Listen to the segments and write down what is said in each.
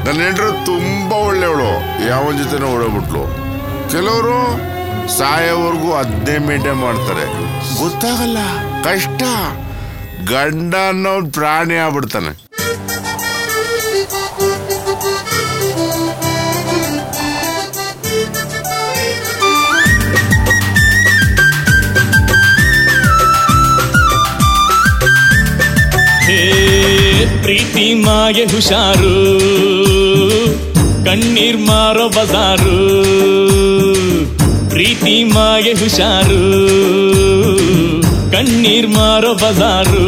ನನ್ನ ಹೆಂಡ್ರು ತುಂಬಾ ಒಳ್ಳೆಯವಳು ಯಾವ ಜೊತೆನೂ ಓಡೋಗ್ಬಿಟ್ಲು ಕೆಲವರು ಸಾಯೋವರೆಗೂ ಅದನ್ನೇ ಮೇಂಟೈನ್ ಮಾಡ್ತಾರೆ ಗೊತ್ತಾಗಲ್ಲ ಕಷ್ಟ ಗಂಡ ಅನ್ನೋ ಪ್ರಾಣಿ ಆಗ್ಬಿಡ್ತಾನೆ ಹೇ ಪ್ರೀತಿ ಮಾಗೆ ಹುಷಾರು ಕಣ್ಣೀರ್ ಮಾರೋ ಬಜಾರು ಪ್ರೀತಿ ಮಾಗೆ ಹುಷಾರು ಕಣ್ಣೀರ್ ಮಾರೋ ಬಜಾರು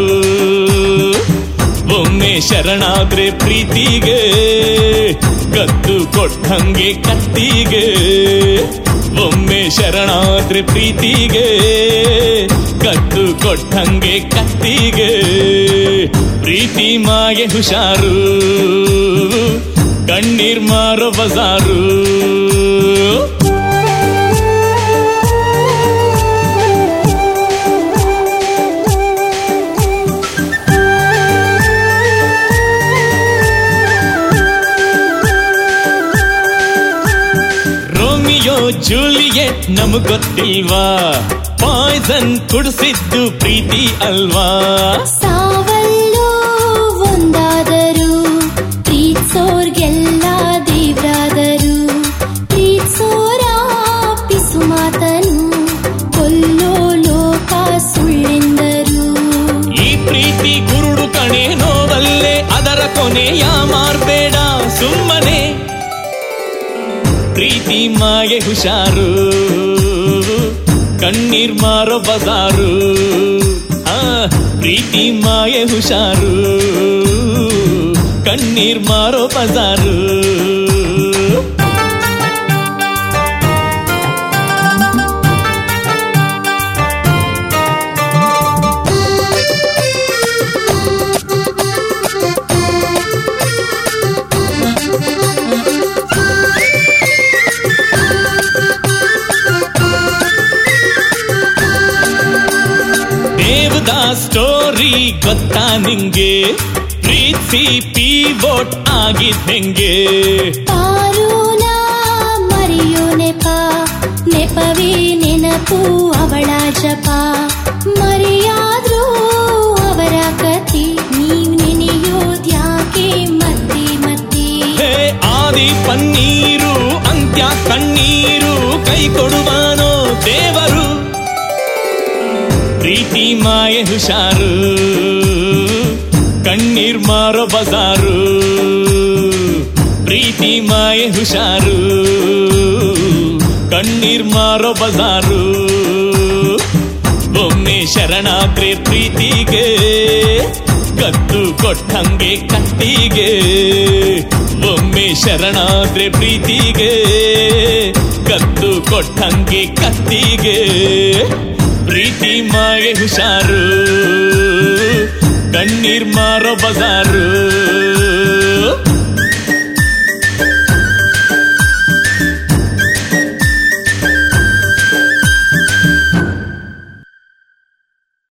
ಒಮ್ಮೆ ಶರಣಾದ್ರೆ ಪ್ರೀತಿಗೆ ಕತ್ತು ಕೊಟ್ಟಂಗೆ ಕತ್ತಿಗೆ ಒಮ್ಮೆ ಶರಣಾದ್ರೆ ಪ್ರೀತಿಗೆ ಕತ್ತು ಕೊಟ್ಟಂಗೆ ಕತ್ತಿಗೆ ಪ್ರೀತಿ ಮಾಗೆ ಹುಷಾರು ಕಣ್ಣೀರ್ ಮಾರೋ ಬಜಾರು ರೋಮಿಯೋ ಜೂಲಿಯೆಟ್ ನಮಗ್ ಗೊತ್ತಿಲ್ವಾ ಪಾಯ್ಸನ್ ಕುಡಿಸಿದ್ದು ಪ್ರೀತಿ ಅಲ್ವಾ ಸಾವಲ್ಲೋ ಒಂದಾದರು ಪ್ರೀತ್ಸೋರ್ಗೆಲ್ಲ ದೇವ್ರಾದರು ಪ್ರೀತ್ಸೋರ ಪಿಸು ಮಾತನು ಕೊಲ್ಲೋ ಲೋಕ ಸುಳ್ಳೆಂದರು ಈ ಪ್ರೀತಿ ಕುರುಡು ಕಣೆ ನೋವಲ್ಲೇ ಅದರ ಕೊನೆಯ ಮಾರ್ಬೇಡ ಸುಮ್ಮನೆ ಪ್ರೀತಿ ಮಾಗೆ ಹುಷಾರು ಕಣ್ಣೀರ್ ಮಾರೋ ಬಜಾರು ಆ ಪ್ರೀತಿ ಮಾಗೆ ಹುಷಾರು ಕಣ್ಣೀರ್ ಮಾರೋ ಬಜಾರು ದೇವದ ಸ್ಟೋರಿ ಗೊತ್ತಾ ನಿಂಗೆ ಪ್ರೀತಿ ಪಿವೋಟ್ ಆಗಿದ್ದಂಗೆ ಪಾರೂನ ಮರೆಯೋ ನೆಪ ನೆಪವೇ ನೆನಪು ಅವಳ ಜಪ ಮರೆಯಾದ್ರೂ ಅವರ ಕತಿ ನೀವ್ ನೆನೆಯೋದ್ಯಾಕೆ ಮತ್ತೆ ಮತ್ತೆ ಹೇ ಆದಿ ಪನ್ನೀರು ಅಂತ್ಯ ಕಣ್ಣೀರು ಕೈ ಕೊಡುವಾನೋ ದೇವರು ಪ್ರೀತಿ ಮಾಯೆ ಹುಷಾರು ಕಣ್ಣೀರ್ ಮಾರೋ ಬಜಾರು ಪ್ರೀತಿ ಮಾಯೆ ಹುಷಾರು ಕಣ್ಣೀರ್ ಮಾರೋ ಬಜಾರು ಒಮ್ಮೆ ಶರಣಾದ್ರೆ ಪ್ರೀತಿಗೆ ಕತ್ತು ಕೊಟ್ಟಂಗೆ ಕತ್ತಿಗೆ ಒಮ್ಮೆ ಶರಣಾದ್ರೆ ಪ್ರೀತಿಗೆ ಕತ್ತು ಕೊಟ್ಟಂಗೆ ಕತ್ತಿಗೆ ಪ್ರೀತಿ ಮಾಗೆ ಹುಷಾರು ಕಣ್ಣೀರ್ ಮಾರೋ ಬಜಾರು